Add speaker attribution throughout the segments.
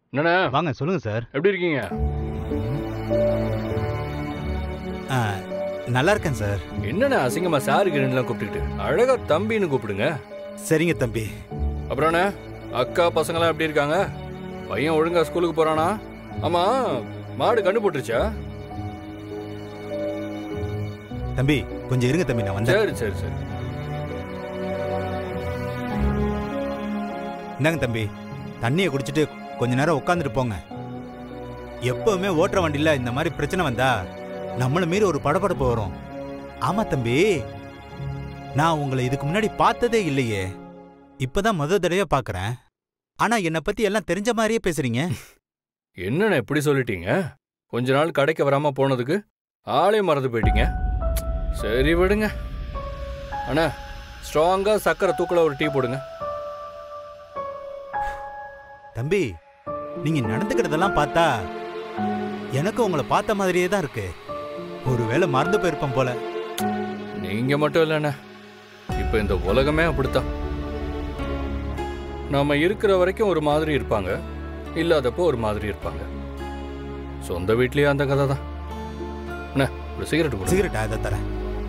Speaker 1: என்னண்ணா
Speaker 2: வாங்க சொல்லுங்க சார்
Speaker 1: எப்படி இருக்கீங்க
Speaker 2: ஆ, நல்லா இருக்கேன் சார்
Speaker 1: என்னண்ணா அசிங்கமா சாருக்கு ரெண்டுலாம் கூப்பிட்டுக்கிட்டு அழகா தம்பின்னு கூப்பிடுங்க
Speaker 2: சரிங்க தம்பி
Speaker 1: அப்புறம்ண்ணே அக்கா பசங்களாம் எப்படி இருக்காங்க பையன் ஒழுங்கா ஸ்கூலுக்கு போறானா ஆமா மாடு கண்டு போட்டுருச்சா
Speaker 2: தம்பி கொஞ்சம் இருங்க தம்பி நான் வந்தேன்
Speaker 1: சரி சரி சரி
Speaker 2: இந்தாங்க தம்பி தண்ணியை குடிச்சிட்டு கொஞ்ச நேரம் உட்காந்துட்டு போங்க எப்பவுமே ஓட்டுற வண்டியில இந்த மாதிரி பிரச்சனை வந்தா நம்மள மீறி ஒரு படபடப்பு வரும் ஆமா தம்பி நான் உங்களை இதுக்கு முன்னாடி பார்த்ததே இல்லையே இப்பதான் முத தடவையா பார்க்கறேன் ஆனா என்னை பத்தி எல்லாம் தெரிஞ்ச மாதிரியே பேசுறீங்க
Speaker 1: என்னண்ணே இப்படி சொல்லிட்டீங்க கொஞ்ச நாள் கடைக்கு வராம போனதுக்கு ஆளே மறந்து போயிட்டீங்க சரி விடுங்க அண்ணா ஸ்ட்ராங்கா சக்கரை தூக்கல ஒரு டீ போடுங்க
Speaker 2: தம்பி நீங்க நடந்துக்கிறதெல்லாம் பார்த்தா எனக்கு உங்களை பார்த்த மாதிரியே தான் இருக்கு ஒருவேளை மறந்து போயிருப்பேன் போல
Speaker 1: நீங்க மட்டும் இல்லைண்ணே இப்ப இந்த உலகமே அப்படித்தான் நாம இருக்கிற வரைக்கும் ஒரு மாதிரி இருப்பாங்க இல்லாதப்போ ஒரு மாதிரி இருப்பாங்க சொந்த வீட்லயே அந்த கதை தான் அண்ணா ஒரு சிகரெட் கொடுங்க
Speaker 2: சிகரெட்டா இதை தரேன்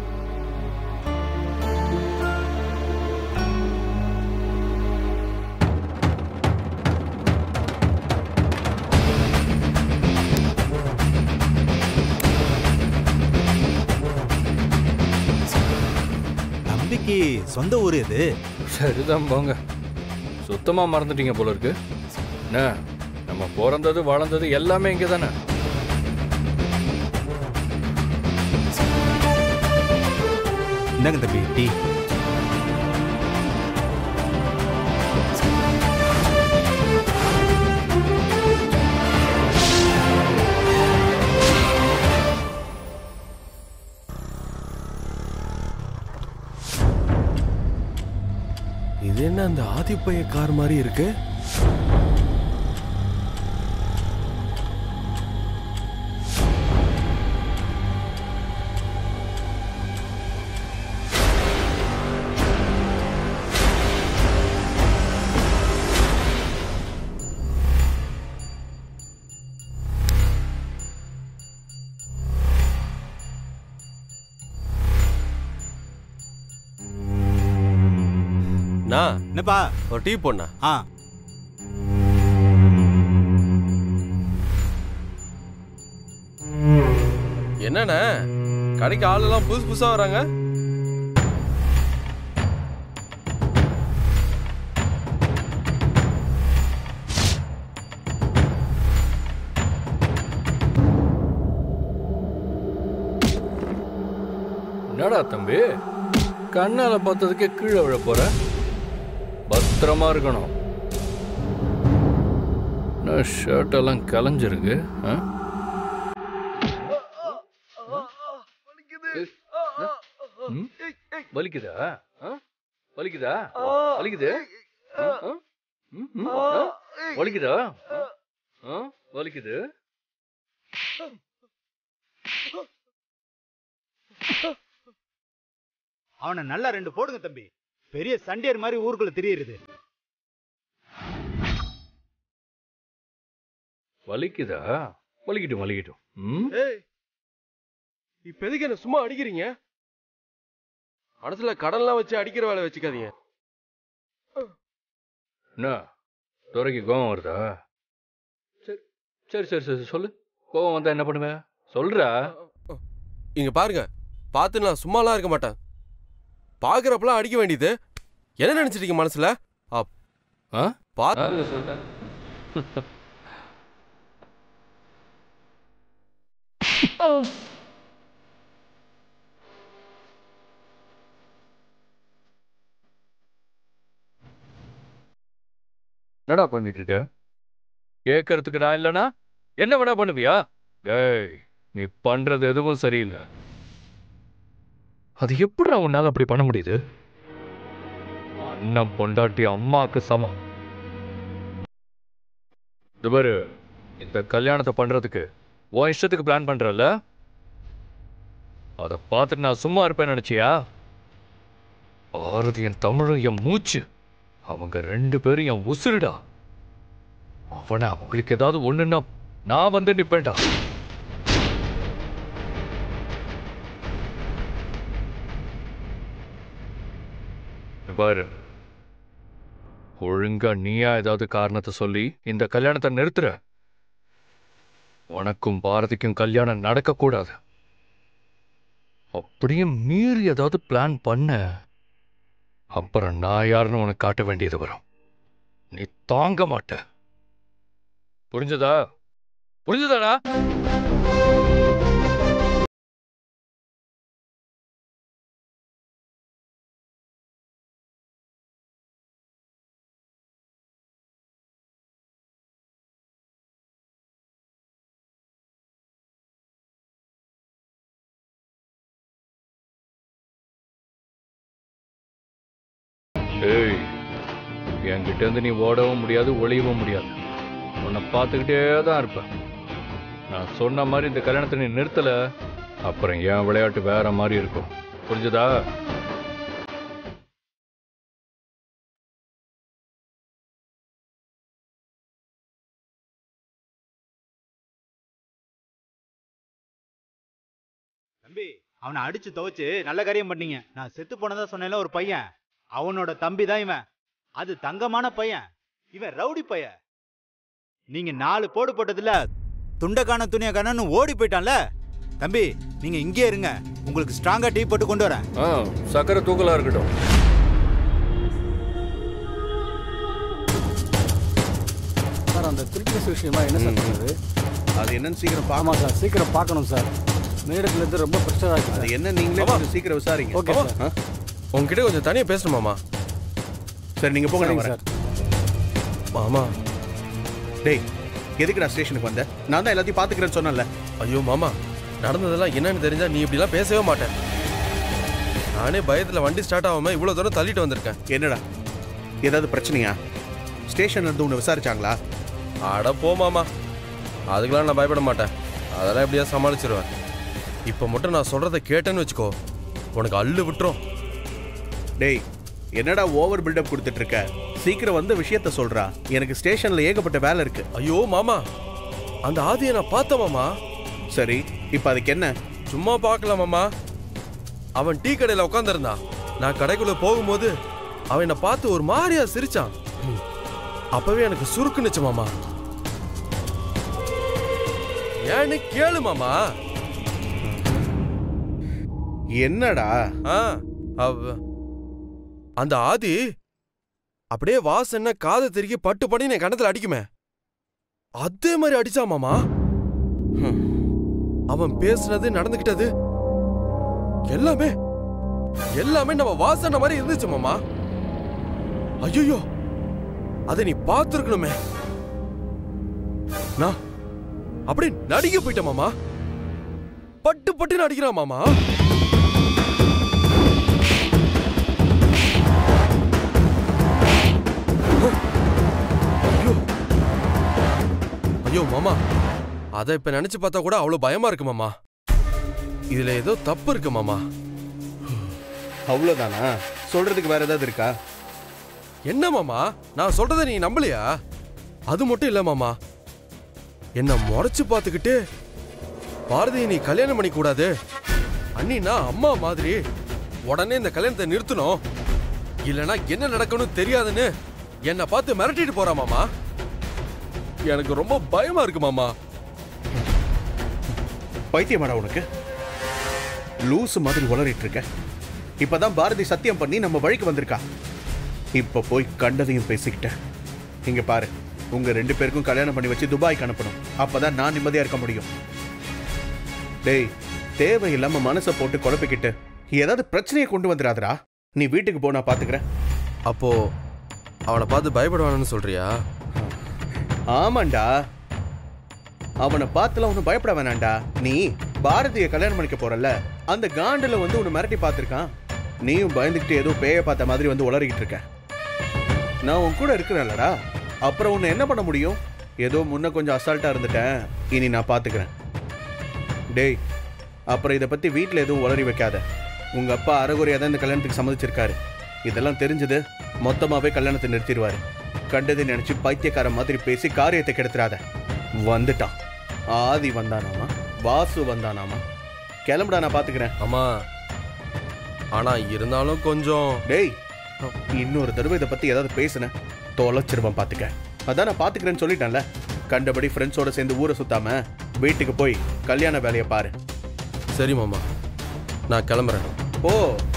Speaker 2: தம்பிக்கு சொந்த ஊர் எது
Speaker 1: சரிதான் போங்க சுத்தமா மறந்துட்டீங்க போல இருக்கு என்ன நம்ம பிறந்தது வளர்ந்தது எல்லாமே இங்க தானே
Speaker 2: இந்தாங்க தம்பி டீ
Speaker 3: இது என்ன அந்த ஆதிப்பைய கார் மாதிரி இருக்கு நான்
Speaker 2: என்னப்பா
Speaker 3: ஒரு டீ போண்ணா
Speaker 2: ஆ
Speaker 3: என்னண்ணே கடைக்கு ஆளெல்லாம் புதுசு புதுசா வராங்க
Speaker 1: என்னடா தம்பி கண்ணால பார்த்ததுக்கே கீழே விழ போற பத்திரமா இருக்கணும் என்ன ஷர்ட் எல்லாம் கலைஞ்சிருக்கு ஆ? ம்? வலிக்குதா ஆ? வலிக்குதா வலிக்குது ஆ? ஆ? ம், ம், ஆ? வலிக்குதா ஆ? வலிக்குது
Speaker 2: அவனை நல்லா ரெண்டு போடுங்க தம்பி பெரிய சண்டியர் மாதிரி ஊருக்குள்ள திரியுது
Speaker 1: வலிக்குதா வலிக்கட்டும் வலிக்கட்டும் ம்
Speaker 3: ஏய் இப்ப எதுக்கு என்ன சும்மா அடிக்கிறீங்க மனசுல கடன்லாம் வச்சு அடிக்கிற வேலை வச்சுக்காதீங்க
Speaker 1: என்ன துறைக்கு கோவம் வருதா சரி சரி சரி சரி சொல்லு கோவம் வந்தா என்ன பண்ணுவேன் சொல்றா
Speaker 3: இங்க பாருங்க பார்த்து நான் சும்மாலாம் இருக்க மாட்டேன் பாக்குறப்பெல்லாம் அடிக்க வேண்டியது என்ன நினைச்சிட்டீங்க மனசுல அப்-
Speaker 1: ஆ?
Speaker 3: பாத்து
Speaker 1: சொல்றேன் என்னடா பண்ணிட்டு இருக்க கேட்கறதுக்கு நான் இல்லனா என்ன வேணா பண்ணுவியா டேய் நீ பண்றது எதுவும் சரியில்லை அது எப்படி உன்னால அப்படி பண்ண முடியுது அண்ணன் பொண்டாட்டி அம்மாக்கு சமம் இது பாரு இந்த கல்யாணத்தை பண்றதுக்கு உன் இஷ்டத்துக்கு பிளான் பண்றல அதை பார்த்துட்டு நான் சும்மா இருப்பேன்னு நினைச்சியா பாரதி என் தமிழும் என் மூச்சு அவங்க ரெண்டு பேரும் என் உசுருடா அவனை அவளுக்கு ஏதாவது ஒண்ணுன்னா நான் வந்து நிப்பேன்டா இங்க பாரு ஒழுங்கா நீயா ஏதாவது காரணத்தை சொல்லி இந்த கல்யாணத்தை நிறுத்துற உனக்கும் பாரதிக்கும் கல்யாணம் நடக்கக்கூடாது அப்படியே மீறி ஏதாவது பிளான் பண்ண அப்புறம் நான் யாருன்னு உனக்கு காட்ட வேண்டியது வரும் நீ தாங்க மாட்ட புரிஞ்சதா புரிஞ்சதாடா ஏய் என்கிட்ட இருந்து நீ ஓடவும் முடியாது ஒளியவும் முடியாது உன்னை பார்த்துக்கிட்டே தான் இருப்பேன் நான் சொன்ன மாதிரி இந்த கல்யாணத்தை நீ நிறுத்தல அப்புறம் என் விளையாட்டு வேற மாதிரி இருக்கும் புரிஞ்சதா
Speaker 2: தம்பி அவனை அடிச்சு துவைச்சு நல்ல காரியம் பண்ணீங்க நான் செத்து போனதா சொன்னேன்ல ஒரு பையன் அவனோட தம்பி தான் இவன் அது தங்கமான பையன் இவன் ரவுடி பையன் நீங்க நாலு போடு போட்டதுல துண்டக்கான துணிய காணன்னு ஓடி போயிட்டான்ல தம்பி நீங்க இங்கே இருங்க உங்களுக்கு ஸ்ட்ராங்கா டீ போட்டு கொண்டு வரேன்
Speaker 1: ஆ சக்கரை தூக்கலா இருக்கட்டும்
Speaker 4: சார் அந்த கிரிக்கெட் விஷயமா என்ன சார் பண்ணுறது
Speaker 5: அது என்னன்னு சீக்கிரம் பார்க்கணும்
Speaker 4: ஆமாம் சார் சீக்கிரம் பார்க்கணும் சார் மேடத்துலேருந்து ரொம்ப ப்ரெஷர் ஆகிடுச்சு
Speaker 5: அது
Speaker 4: சார்
Speaker 5: என்ன நீங்களே
Speaker 3: ஆமா.
Speaker 5: கொஞ்சம் சீக்கிரம் விசாரிங்க
Speaker 4: ஓகே
Speaker 3: ஆமா.
Speaker 4: சார்
Speaker 3: உங்ககிட்ட கொஞ்சம் தனியா பேசணும் மாமா
Speaker 5: சரி நீங்க போங்க நான்
Speaker 4: சரிங்க
Speaker 5: வரேன்
Speaker 4: சார்
Speaker 3: மாமா
Speaker 5: டேய் எதுக்கு நான் ஸ்டேஷனுக்கு வந்தேன் நான் தான் எல்லாத்தையும் பாத்துக்கிறேன்னு சொன்னேன்ல
Speaker 3: ஐயோ மாமா நடந்ததெல்லாம் என்னன்னு தெரிஞ்சா நீ இப்படிலாம் பேசவே மாட்டேன் நானே பயத்துல வண்டி ஸ்டார்ட் ஆகாம இவ்வளவு தூரம் தள்ளிட்டு வந்திருக்கேன்
Speaker 5: என்னடா ஏதாவது பிரச்சனையா ஸ்டேஷன்ல இருந்து உன்னை விசாரிச்சாங்களா
Speaker 3: அட போ மாமா அதுக்கெல்லாம் நான் பயப்பட மாட்டேன் அதெல்லாம் எப்படியா சமாளிச்சிருவேன் இப்போ மட்டும் நான் சொல்றத கேட்டேன்னு வச்சுக்கோ உனக்கு அள்ளு விட்டுரும்
Speaker 5: டேய் என்னடா ஓவர் பில்டப் கொடுத்துட்டு இருக்க சீக்கிரம் வந்த விஷயத்த சொல்றா எனக்கு ஸ்டேஷன்ல ஏகப்பட்ட வேலை இருக்கு
Speaker 3: ஐயோ மாமா அந்த ஆதியை நான் பார்த்தேன் மாமா
Speaker 5: சரி இப்போ அதுக்கு என்ன
Speaker 3: சும்மா பார்க்கல மாமா அவன் டீ கடையில் உட்காந்துருந்தான் நான் கடைக்குள்ள போகும்போது அவன் என்னை பார்த்து ஒரு மாதிரியா சிரிச்சான் அப்பவே எனக்கு சுருக்குனுச்சு மாமா ஏன்னு கேளு மாமா
Speaker 5: என்னடா
Speaker 3: ஆ அவ அந்த ஆதி அப்படியே வாசனை காதை திருக்கி பட்டு பண்ணி என் கணத்துல அடிக்குமே அதே மாதிரி அடிச்சான் மாமா
Speaker 5: ஹம்.
Speaker 3: அவன் பேசுனது நடந்துகிட்டது எல்லாமே எல்லாமே நம்ம வாசனை மாதிரி இருந்துச்சு மாமா ஐயோ அதை நீ பார்த்துருக்கணுமே நான் அப்படி நடிக்க போயிட்டேன் மாமா பட்டு பட்டு நடிக்கிறான் மாமா ஐயோ ஐயோ மாமா அதை இப்ப நினைச்சு பார்த்தா கூட அவ்வளவு பயமா இருக்கு மாமா இதுல ஏதோ தப்பு இருக்கு மாமா
Speaker 5: அவ்வளோதானா சொல்றதுக்கு வேற ஏதாவது இருக்கா
Speaker 3: என்ன மாமா நான் சொல்றதை நீ நம்பலையா அது மட்டும் இல்ல மாமா என்ன முறைச்சு பார்த்துக்கிட்டு பாரதியை நீ கல்யாணம் பண்ணிக்க கூடாது அண்ணினா அம்மா மாதிரி உடனே இந்த கல்யாணத்தை நிறுத்தணும் இல்லனா என்ன நடக்கணும் தெரியாதுன்னு என்னை பார்த்து மிரட்டிட்டு போறா மாமா எனக்கு ரொம்ப பயமா இருக்கு மாமா
Speaker 5: பைத்தியமாடா உனக்கு லூசு மாதிரி உளறிட்டு இருக்க இப்பதான் பாரதி சத்தியம் பண்ணி நம்ம வழிக்கு வந்திருக்கா இப்ப போய் கண்டதையும் பேசிக்கிட்ட இங்க பாரு உங்க ரெண்டு பேருக்கும் கல்யாணம் பண்ணி வச்சு துபாய்க்கு அனுப்பணும் அப்பதான் நான் நிம்மதியா இருக்க முடியும் டேய் தேவையில்லாம மனசை போட்டு குழப்பிக்கிட்டு ஏதாவது பிரச்சனையை கொண்டு வந்துடாதடா நீ வீட்டுக்கு போ நான் பாத்துக்கிறேன்
Speaker 3: அப்போ அவனை பார்த்து பயப்படுவானு சொல்றியா
Speaker 5: ஆமாண்டா அவனை பார்த்துலாம் ஒன்றும் பயப்பட வேணாம்டா நீ பாரதிய கல்யாணம் பண்ணிக்க போறல்ல அந்த காண்டுல வந்து உன்னை மிரட்டி பார்த்துருக்கான் நீயும் பயந்துக்கிட்டு ஏதோ பேய பார்த்த மாதிரி வந்து உளறிக்கிட்டு இருக்க நான் உன் கூட இருக்கிறேன்லடா அப்புறம் உன்னை என்ன பண்ண முடியும் ஏதோ முன்ன கொஞ்சம் அசால்ட்டா இருந்துட்டேன் இனி நான் பார்த்துக்கிறேன் டேய் அப்புறம் இதை பத்தி வீட்டில் எதுவும் உளறி வைக்காத உங்க அப்பா அறகுறையாக தான் இந்த கல்யாணத்துக்கு சம்மதிச்சிருக்காரு இதெல்லாம் தெரிஞ்சது மொத்தமாவே கல்யாணத்தை நிறுத்திடுவாரு கண்டதை நினைச்சு பைத்தியக்கார மாதிரி பேசி காரியத்தை கெடுத்துறாத வந்துட்டான் ஆதி வந்தானாமா வாசு வந்தானாமா கிளம்புடா நான் பாத்துக்கிறேன்
Speaker 3: ஆமா ஆனா இருந்தாலும் கொஞ்சம்
Speaker 5: டேய் இன்னொரு தடவை இதை பத்தி ஏதாவது பேசுனேன் தொலைச்சிருவேன் பாத்துக்க அதான் நான் பாத்துக்கிறேன்னு சொல்லிட்டேன்ல கண்டபடி ஃப்ரெண்ட்ஸோட சேர்ந்து ஊரை சுத்தாம வீட்டுக்கு போய் கல்யாண வேலையை பாரு
Speaker 3: சரி மாமா நான் கிளம்புறேன்
Speaker 5: ஓ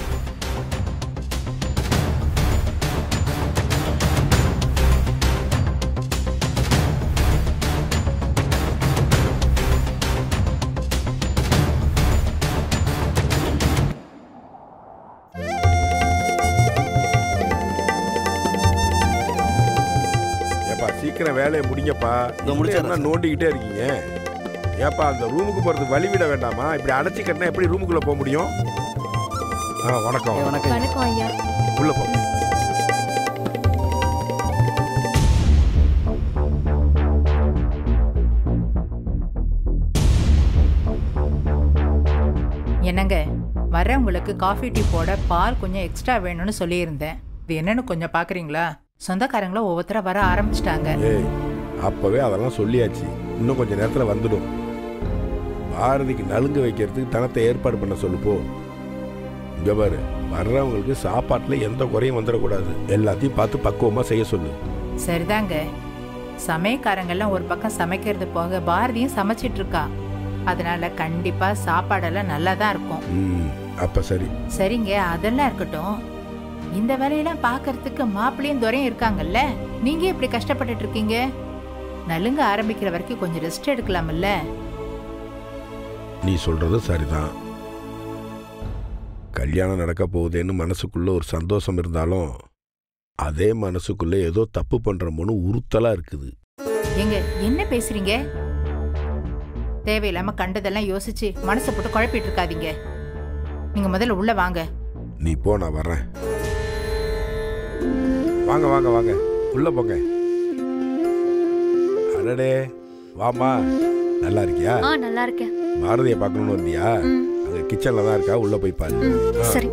Speaker 6: ஏப்பா சீக்கிரம் வேலையை முடிங்கப்பா
Speaker 4: இதோ முடிச்சிடுறேன்
Speaker 6: என்ன நோண்டிக்கிட்டே இருக்கீங்க ஏப்பா அந்த ரூமுக்கு போறதுக்கு வழி விட வேண்டாமா இப்படி அடைச்சி கட்டினா எப்படி ரூமுக்குள்ள போக முடியும் ஆ வணக்கம்
Speaker 4: ஏய், வணக்கம்
Speaker 7: வணக்கம் ஐயா
Speaker 6: உள்ள போ
Speaker 8: என்னங்க வரவங்களுக்கு காஃபி டீ போட பால் கொஞ்சம் எக்ஸ்ட்ரா வேணும்னு சொல்லியிருந்தேன் இது என்னன்னு கொஞ்சம் பார்க்குறீங்களா சொந்தக்காரங்களும் ஒவ்வொருத்தரா வர ஆரம்பிச்சிட்டாங்க
Speaker 6: ஏய் அப்பவே அதெல்லாம் சொல்லியாச்சு இன்னும் கொஞ்ச நேரத்துல வந்துடும் பாரதிக்கு நலுங்கு வைக்கிறதுக்கு தனத்தை ஏற்பாடு பண்ண சொல்லு போ இங்க பாரு வர்றவங்களுக்கு சாப்பாட்டுல எந்த குறையும் வந்துடக்கூடாது எல்லாத்தையும் பார்த்து பக்குவமா செய்ய சொல்லு
Speaker 8: சரிதாங்க சமயக்காரங்கெல்லாம் ஒரு பக்கம் சமைக்கிறது போக பாரதியும் சமைச்சிட்டு இருக்கா அதனால கண்டிப்பா சாப்பாடெல்லாம் நல்லா தான் இருக்கும்
Speaker 6: ம் அப்ப சரி
Speaker 8: சரிங்க அதெல்லாம் இருக்கட்டும் இந்த வேலையெல்லாம் பார்க்கறதுக்கு மாப்பிள்ளையும் துறையும் இருக்காங்கல்ல நீங்க இப்படி கஷ்டப்பட்டுட்டு இருக்கீங்க நலுங்க ஆரம்பிக்கிற வரைக்கும் கொஞ்சம் ரெஸ்ட் எடுக்கலாம்ல
Speaker 6: நீ சொல்றது சரிதான் கல்யாணம் நடக்க போகுதேன்னு மனசுக்குள்ள ஒரு சந்தோஷம் இருந்தாலும் அதே மனசுக்குள்ள ஏதோ தப்பு பண்றோமோன்னு உறுத்தலா இருக்குது
Speaker 8: ஏங்க என்ன பேசுறீங்க தேவையில்லாம கண்டதெல்லாம் யோசிச்சு மனசை போட்டு குழப்பிட்டு இருக்காதீங்க நீங்க முதல்ல உள்ள வாங்க
Speaker 6: நீ போ நான் வர்றேன் வாங்க வாங்க வாங்க உள்ள போங்க அடடே வாமா நல்லா இருக்கியா
Speaker 7: ஆ நல்லா இருக்கேன்
Speaker 6: பாரதியை பார்க்கணும்னு வந்தியா
Speaker 7: ம்,
Speaker 6: அங்க கிச்சன்ல தான் இருக்கா உள்ள போய் பாரு
Speaker 7: ம்,
Speaker 6: ஆ.
Speaker 7: சரி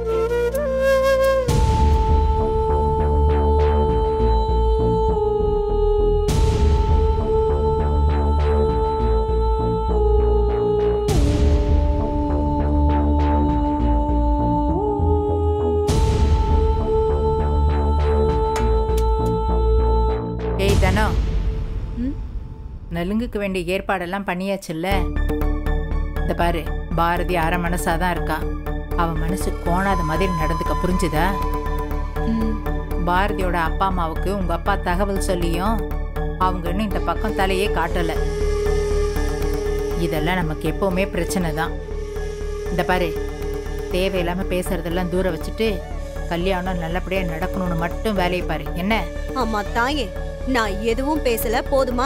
Speaker 8: ஏய் தனோ
Speaker 7: ம்?
Speaker 8: நலுங்குக்கு வேண்டிய ஏற்பாடெல்லாம் பண்ணியாச்சுல்ல இந்த பாரு பாரதி அரை மனசாதான் இருக்கா அவ மனசு கோணாத மாதிரி நடந்துக்க புரிஞ்சுதா
Speaker 7: ம்,
Speaker 8: பாரதியோட அப்பா அம்மாவுக்கு உங்க அப்பா தகவல் சொல்லியும் அவங்க இன்னும் இந்த பக்கம் தலையே காட்டல இதெல்லாம் நமக்கு எப்பவுமே பிரச்சனை தான் இந்த பாரு தேவையில்லாம பேசுறதெல்லாம் தூர வச்சுட்டு கல்யாணம் நல்லபடியா நடக்கணும்னு மட்டும் வேலையை பாரு என்ன
Speaker 9: அம்மா தாயே நான் எதுவும் பேசல போதுமா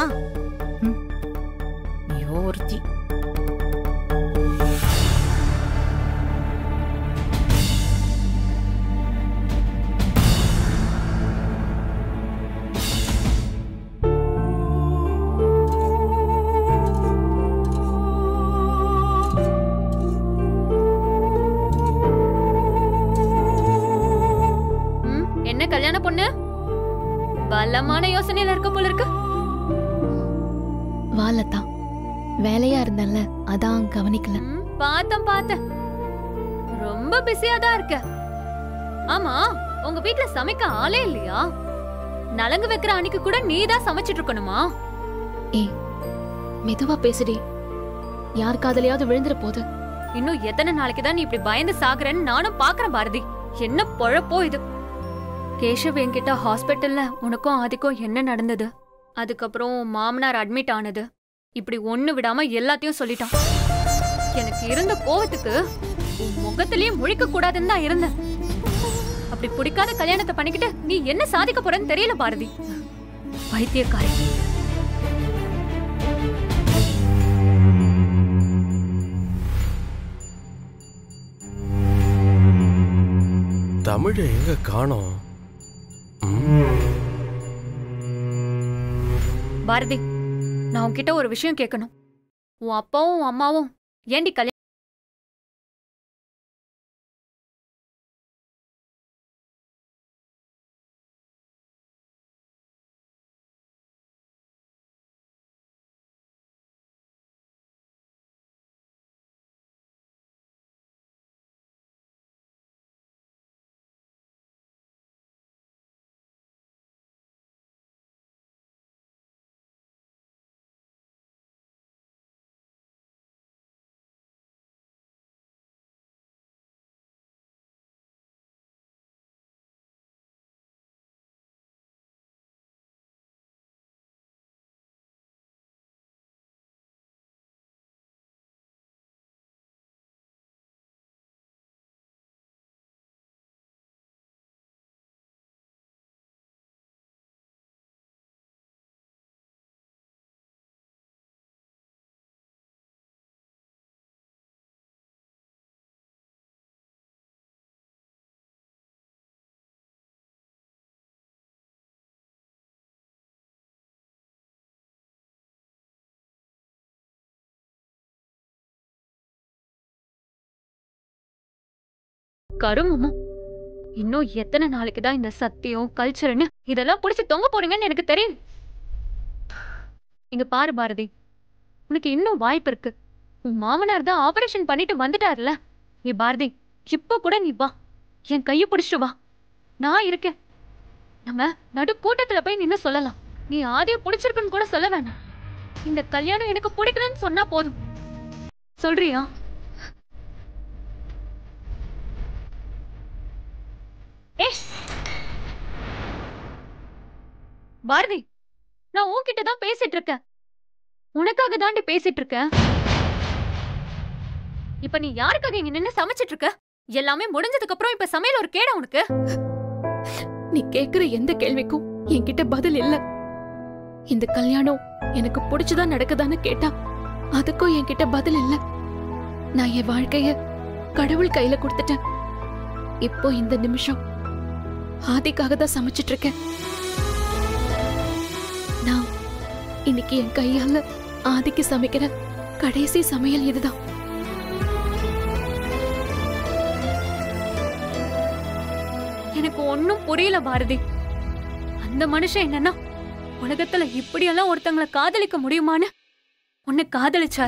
Speaker 8: ஐயோ ஒருத்தி
Speaker 7: ம், என்ன கல்யாண பொண்ணு பலமான யோசனையில இருக்க போல இருக்கு
Speaker 10: வாலதா வேலையா இருந்தேன்ல அதான் கவனிக்கல
Speaker 7: ம், பார்த்தேன் பார்த்தேன் ரொம்ப பிஸியா தான் இருக்க ஆமா உங்க வீட்ல சமைக்க ஆளே இல்லையா நலங்கு வைக்கிற அன்னைக்கு கூட நீ தான் சமைச்சிட்டு இருக்கணுமா
Speaker 10: ஏய் மெதுவா பேசுடி யார் காதலையாவது விழுந்துற போது
Speaker 7: இன்னும் எத்தனை நாளைக்கு தான் நீ இப்படி பயந்து சாகுறேன்னு நானும் பாக்குறேன் பாரதி என்ன பொழப்போ இது கேஷவ் என்கிட்ட ஹாஸ்பிட்டல்ல உனக்கும் ஆதிக்கும் என்ன நடந்தது அதுக்கப்புறம் உன் மாமனார் அட்மிட் ஆனது இப்படி ஒண்ணு விடாம எல்லாத்தையும் சொல்லிட்டான் எனக்கு இருந்த கோவத்துக்கு உன் முகத்திலேயே முழிக்க கூடாதுன்னு தான் இருந்தேன் அப்படி பிடிக்காத கல்யாணத்தை பண்ணிக்கிட்டு நீ என்ன சாதிக்க போறன்னு தெரியல பாரதி பைத்தியக்காரி
Speaker 3: தமிழை எங்க காணோம்
Speaker 7: பாரதி நான் உன்கிட்ட ஒரு விஷயம் கேட்கணும் உன் அப்பாவும் உன் அம்மாவும் ஏண்டி கல்யாணம் கருமமும் இன்னும் எத்தனை நாளைக்கு தான் இந்த சத்தியம் கல்ச்சர்னு இதெல்லாம் புடிச்சு தொங்க போறீங்கன்னு எனக்கு தெரியும் இங்க பாரு பாரதி உனக்கு இன்னும் வாய்ப்பு இருக்கு உன் மாமனார் தான் ஆபரேஷன் பண்ணிட்டு வந்துட்டார்ல நீ பாரதி இப்ப கூட நீ வா என் கையை பிடிச்சிட்டு வா நான் இருக்கேன் நம்ம நடு கூட்டத்துல போய் நின்னு சொல்லலாம் நீ ஆதிய பிடிச்சிருக்குன்னு கூட சொல்ல வேணாம் இந்த கல்யாணம் எனக்கு பிடிக்கலன்னு சொன்னா போதும் சொல்றியா ஏ பாரதி நான் உன்கிட்ட தான் பேசிட்டு இருக்கேன் உனக்காக தாண்டி பேசிட்டு இருக்கேன் இப்ப நீ யாருக்காக இங்க நின்னு சமைச்சிட்டு இருக்க எல்லாமே முடிஞ்சதுக்கு அப்புறம் இப்ப சமையல் ஒரு கேடா உனக்கு
Speaker 10: நீ கேக்குற எந்த கேள்விக்கும் என்கிட்ட பதில் இல்ல இந்த கல்யாணம் எனக்கு பிடிச்சதா நடக்குதான்னு கேட்டா அதுக்கும் என்கிட்ட பதில் இல்ல நான் என் வாழ்க்கைய கடவுள் கையில கொடுத்துட்டேன் இப்போ இந்த நிமிஷம் ஆதிக்காக தான் சமைச்சிட்டு இருக்கேன் நான் இன்னைக்கு என் கையால ஆதிக்கு சமைக்கிற கடைசி சமையல் இதுதான்
Speaker 7: எனக்கு ஒன்னும் புரியல பாரதி அந்த மனுஷன் என்னன்னா உலகத்துல இப்படியெல்லாம் ஒருத்தங்களை காதலிக்க முடியுமான்னு உன்னை காதலிச்சார்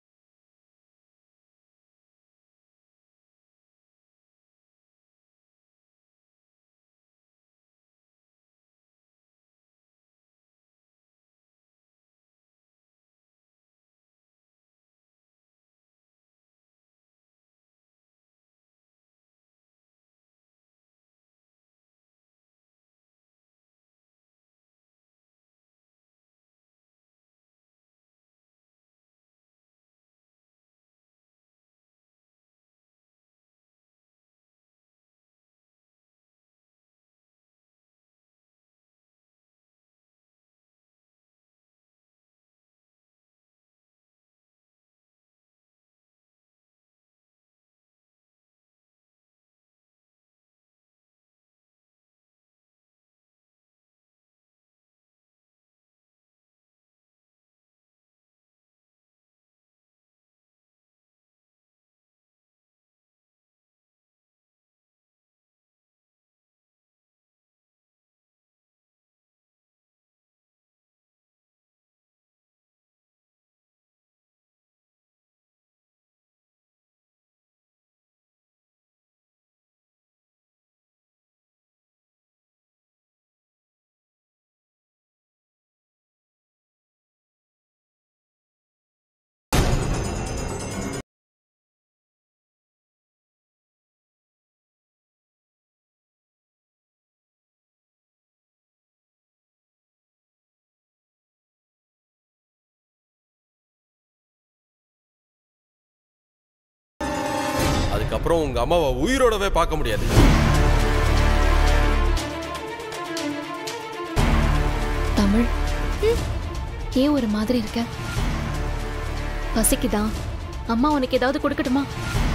Speaker 3: அதுக்கப்புறம் உங்க அம்மாவை உயிரோடவே பார்க்க முடியாது
Speaker 10: தமிழ் ஏன் ஒரு மாதிரி இருக்க பசிக்குதா அம்மா உனக்கு ஏதாவது கொடுக்கட்டுமா